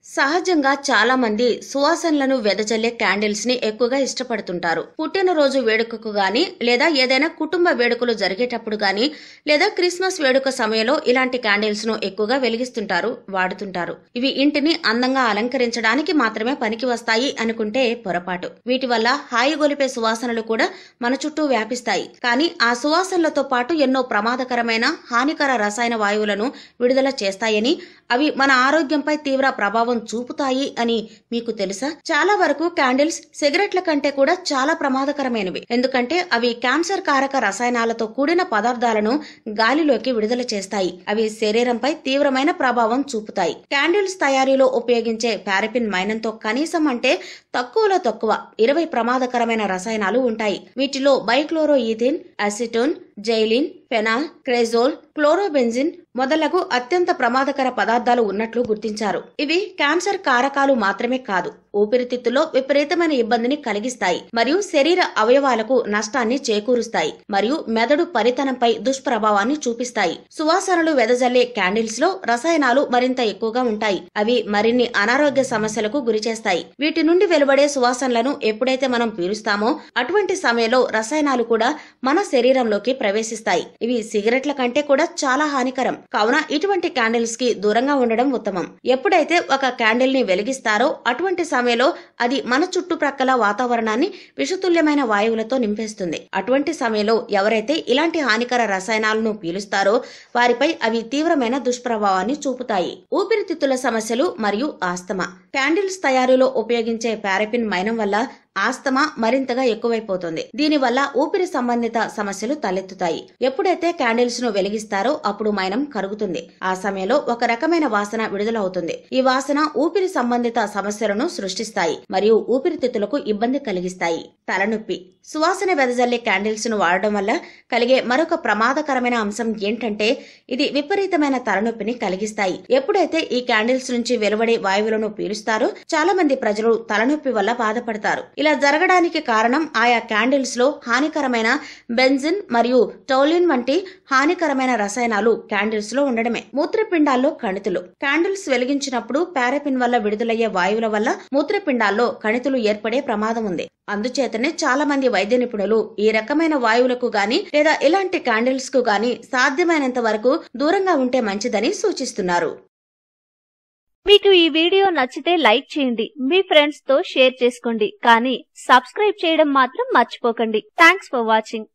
సహజంగా చాలా మంది సువాసనలను వెదజల్లే క్యాండిల్స్ ని ఎక్కువగా ఇష్టపడుతుంటారు పుట్టినరోజు వేడుకకు గాని లేదా ఏదైనా కుటుంబ వేడుకలు జరిగేటప్పుడు గాని లేదా క్రిస్మస్ వేడుక సమయంలో ఇలాంటి క్యాండిల్స్ ను ఎక్కువగా వెలిగిస్తుంటారు వాడుతుంటారు ఇవి ఇంటిని అందంగా అలంకరించడానికి మాత్రమే పనికి వస్తాయి అనుకుంటే పొరపాటు వీటి వల్ల హాయి గొలిపే సువాసనలు కూడా మన చుట్టూ వ్యాపిస్తాయి కానీ ఆ సువాసనలతో పాటు ఎన్నో ప్రమాదకరమైన హానికర రసాయన వాయువులను విడుదల చేస్తాయని అవి మన ఆరోగ్యంపై తీవ్ర ప్రభావం చూపుతాయి అని మీకు తెలుసా చాలా వరకు క్యాండిల్స్ సిగరెట్ల కంటే కూడా చాలా ప్రమాదకరమైనవి ఎందుకంటే అవి క్యాన్సర్ కారక రసాయనాలతో కూడిన పదార్థాలను గాలిలోకి విడుదల చేస్తాయి అవి శరీరంపై తీవ్రమైన ప్రభావం చూపుతాయి క్యాండిల్స్ తయారీలో ఉపయోగించే పారఫిన్ మైనంతో కనీసం అంటే తక్కువలో తక్కువ ఇరవై ప్రమాదకరమైన రసాయనాలు ఉంటాయి వీటిలో బైక్లోరో ఈథిన్ acetone xylene phenol cresol chlorobenzene మొదలగు అత్యంత ప్రమాదకర పదార్థాలు ఉన్నట్లు గుర్తించారు ఇవి క్యాన్సర్ కారకాలు మాత్రమే కాదు ఊపిరితిత్తులో విపరీతమైన ఇబ్బందిని కలిగిస్తాయి మరియు శరీర అవయవాలకు నష్టాన్ని చేకూరుస్తాయి మరియు మెదడు పరితనంపై దుష్ప్రభావాన్ని చూపిస్తాయి సువాసనలు వెదజల్లే క్యాండిల్స్ లో రసాయనాలు మరింత ఎక్కువగా ఉంటాయి అవి మరిన్ని అనారోగ్య సమస్యలకు గురిచేస్తాయి వీటి నుండి వెలువడే సువాసనలను ఎప్పుడైతే మనం పీలుస్తామో అటువంటి సమయంలో రసాయనాలు కూడా మన శరీరంలోకి ప్రవేశిస్తాయి ఇవి సిగరెట్ల కంటే కూడా చాలా హానికరం కావున ఇటువంటి క్యాండిల్స్ కి దూరంగా ఉండడం ఉత్తమం ఎప్పుడైతే ఒక క్యాండిల్ ని వెలిగిస్తారో అటువంటి సమయంలో అది మన చుట్టుప్రక్కల వాతావరణాన్ని విషతుల్యమైన వాయువులతో నింపేస్తుంది అటువంటి సమయంలో ఎవరైతే ఇలాంటి హానికర రసాయనాలను పీలుస్తారో వారిపై అవి తీవ్రమైన దుష్ప్రభావాన్ని చూపుతాయి ఊపిరితిత్తుల సమస్యలు మరియు ఆస్తమా క్యాండిల్స్ తయారీలో ఉపయోగించే పారఫిన్ మైనం వల్ల ఆస్తమా మరింతగా ఎక్కువైపోతుంది దీనివల్ల ఊపిరి సంబంధిత సమస్యలు తలెత్తుతాయి ఎప్పుడైతే క్యాండిల్స్ ను వెలిగిస్తారో అప్పుడు మైనం కరుగుతుంది ఆ సమయంలో ఒక రకమైన వాసన విడుదలవుతుంది ఈ వాసన ఊపిరి సంబంధిత సమస్యలను సృష్టిస్తాయి మరియు ఊపిరితిత్తులకు ఇబ్బంది కలిగిస్తాయి తలనొప్పి సువాసన వెదజల్లే క్యాండిల్స్ ను వాడడం వల్ల కలిగే మరొక ప్రమాదకరమైన అంశం ఏంటంటే ఇది విపరీతమైన తలనొప్పిని కలిగిస్తాయి ఎప్పుడైతే ఈ క్యాండిల్స్ నుంచి వెలువడే వాయువులను పీలుస్తారో చాలా మంది ప్రజలు తలనొప్పి వల్ల బాధపడతారు ఇలా జరగడానికి కారణం ఆయా క్యాండిల్స్ లో హానికరమైన బెంజిన్ మరియు టౌలిన్ వంటి హానికరమైన రసాయనాలు క్యాండిల్స్ లో ఉండడమే మూత్రపిండాల్లో కణితులు క్యాండిల్స్ వెలిగించినప్పుడు పారాఫిన్ వల్ల విడుదలయ్యే వాయువుల వల్ల మూత్రపిండాల్లో కణితులు ఏర్పడే ప్రమాదం ఉంది అందుచేతనే చాలా మంది వైద్య నిపుణులు ఈ రకమైన వాయువులకు గాని లేదా ఇలాంటి క్యాండిల్స్ కు గాని సాధ్యమైనంత వరకు దూరంగా ఉంటే మంచిదని సూచిస్తున్నారు మీకు ఈ వీడియో నచ్చితే లైక్ చేయండి మీ ఫ్రెండ్స్ తో షేర్ చేసుకోండి కానీ సబ్స్క్రైబ్ చేయడం మాత్రం మర్చిపోకండి థ్యాంక్స్ ఫర్ వాచింగ్